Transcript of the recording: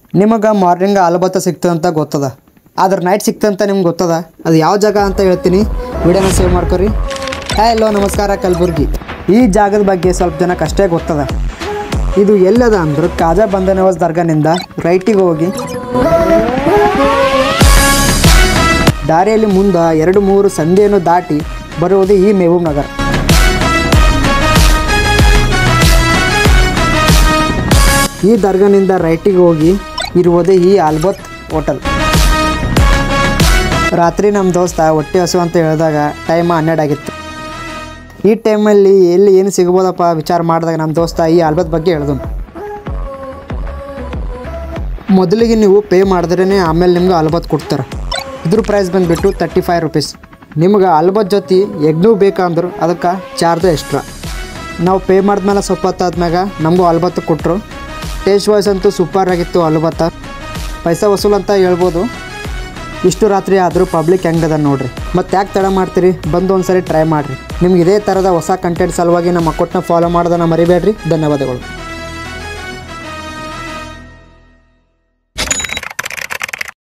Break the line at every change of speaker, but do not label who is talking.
ನಿಮಗೆ ಮಾರ್ನಿಂಗ್ ಆಲಬತ್ತ ಸಿಗ್ತದಂತ ಗೊತ್ತದ ಆದ್ರೆ ನೈಟ್ ಸಿಗ್ತಂತ ನಿಮ್ಗೆ ಗೊತ್ತದ ಅದು ಯಾವ ಜಾಗ ಅಂತ ಹೇಳ್ತೀನಿ ವಿಡಿಯೋನ ಸೇವ್ ಮಾಡ್ಕೊರಿ ಹಾಯ್ ಹಲೋ ನಮಸ್ಕಾರ ಕಲಬುರ್ಗಿ ಈ ಜಾಗದ ಬಗ್ಗೆ ಸ್ವಲ್ಪ ಜನಕ್ಕೆ ಅಷ್ಟೇ ಗೊತ್ತದ ಇದು ಎಲ್ಲದ ಅಂದ್ರೆ ಕಾಜಾ ಬಂದನವಾಜ್ ದರ್ಗಾನಿಂದ ರೈಟಿಗೆ ಹೋಗಿ ದಾರಿಯಲ್ಲಿ ಮುಂದೆ ಎರಡು ಮೂರು ಸಂಧಿಯನ್ನು ದಾಟಿ ಬರುವುದು ಈ ಮೆಹಬೂಬ್ ನಗರ್ ಈ ದರ್ಗಾನಿಂದ ರೈಟಿಗೆ ಹೋಗಿ ಇರುವುದೇ ಈ ಆಲ್ಬತ್ ಹೋಟೆಲ್ ರಾತ್ರಿ ನಮ್ಮ ದೋಸ್ತ ಹೊಟ್ಟೆ ಹಸು ಅಂತ ಹೇಳಿದಾಗ ಟೈಮ್ ಹನ್ನೆರಡು ಆಗಿತ್ತು ಈ ಟೈಮಲ್ಲಿ ಎಲ್ಲಿ ಏನು ಸಿಗ್ಬೋದಪ್ಪ ವಿಚಾರ ಮಾಡಿದಾಗ ನಮ್ಮ ದೋಸ್ತ ಈ ಆಲ್ಬತ್ ಬಗ್ಗೆ ಹೇಳ್ದು ಮೊದಲಿಗೆ ನೀವು ಪೇ ಮಾಡಿದ್ರೇ ಆಮೇಲೆ ನಿಮ್ಗೆ ಆಲ್ಬತ್ ಕೊಡ್ತಾರೆ ಇದ್ರ ಪ್ರೈಸ್ ಬಂದುಬಿಟ್ಟು ತರ್ಟಿ ಫೈವ್ ರುಪೀಸ್ ನಿಮ್ಗೆ ಆಲ್ಬತ್ ಜೊತೆ ಎಗ್ನೂ ಬೇಕಂದ್ರೆ ಅದಕ್ಕೆ ಚಾರ್ಜ್ ಎಕ್ಸ್ಟ್ರಾ ನಾವು ಪೇ ಮಾಡಿದ್ಮೇಲೆ ಸ್ವಲ್ಪ ಹೊತ್ತಾದ್ಮ್ಯಾಗ ನಮಗೂ ಆಲ್ಬತ್ತು ಕೊಟ್ಟರು ಟೇಸ್ಟ್ ವಾಯ್ಸ್ ಅಂತೂ ಸೂಪರ್ ಆಗಿತ್ತು ಆಲೂಬತ್ತ ಪೈಸಾ ವಸೂಲ್ ಅಂತ ಹೇಳ್ಬೋದು ಇಷ್ಟು ರಾತ್ರಿ ಆದರೂ ಪಬ್ಲಿಕ್ ಹೆಂಗದ ನೋಡ್ರಿ ಮತ್ತೆ ಯಾಕೆ ತಡ ಮಾಡ್ತೀರಿ ಬಂದು ಒಂದ್ಸರಿ ಟ್ರೈ ಮಾಡಿರಿ ನಿಮ್ಗೆ ಇದೇ ಥರದ ಹೊಸ ಕಂಟೆಂಟ್ ಸಲುವಾಗಿ ನಮ್ಮ ಅಕೌಂಟ್ನ ಫಾಲೋ ಮಾಡೋದನ್ನ ಮರಿಬೇಡ್ರಿ ಧನ್ಯವಾದಗಳು